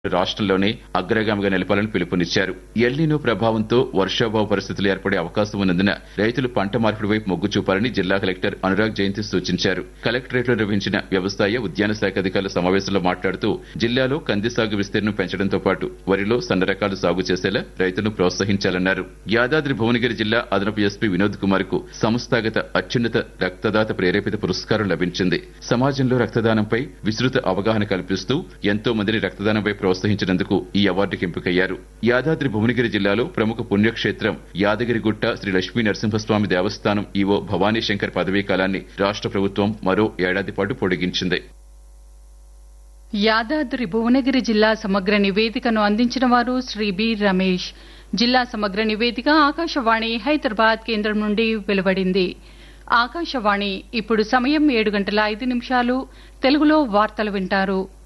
రాష్ట్రంలోనే అగ్రగామిగా నిలపాలని పిలుపునిచ్చారు ఎల్నినో ప్రభావంతో వర్షాభావ పరిస్థితులు ఏర్పడే అవకాశం ఉన్నందున రైతులు పంట మార్పిడి వైపు మొగ్గు చూపాలని జిల్లా కలెక్టర్ అనురాగ్ జయంతి సూచించారు కలెక్టరేట్లో నిర్వహించిన వ్యవసాయ ఉద్యాన శాఖ అధికారుల సమావేశంలో మాట్లాడుతూ జిల్లాలో కంది సాగు విస్తీర్ణం పెంచడంతో పాటు వరిలో సన్న రకాలు సాగు చేసేలా రైతులను ప్రోత్సహించాలన్నారు యాదాద్రి భువనగిరి జిల్లా అదనపు ఎస్పీ వినోద్ కుమార్ కు సంస్థాగత అత్యున్నత రక్తదాత ప్రేరేపిత పురస్కారం లభించింది సమాజంలో రక్తదానంపై విస్తృత అవగాహన కల్పిస్తూ ఎంతో మందిని రక్తదానంపై ప్రోత్సహించినందుకు ఈ అవార్డుకి ఎంపికయ్యారు యాదాద్రి భువనగిరి జిల్లాలో ప్రముఖ పుణ్యక్షేత్రం యాదగిరిగుట్ట శ్రీ లక్ష్మీ నరసింహస్వామి దేవస్థానం ఈవో భవానీ శంకర్ పదవీ కాలాన్ని రాష్ట్ర ప్రభుత్వం మరో ఏడాది పాటు పొడిగించింది యాదాద్రి భువనగిరి జిల్లా సమగ్ర నివేదికను అందించిన వారు శ్రీ బి రమేష్ జిల్లా సమగ్ర నివేదిక ఆకాశవాణి హైదరాబాద్ కేంద్రం నుండి వెలువడింది ఆకాశవాణి ఇప్పుడు సమయం ఏడు గంటల ఐదు నిమిషాలు తెలుగులో వార్తలు వింటారు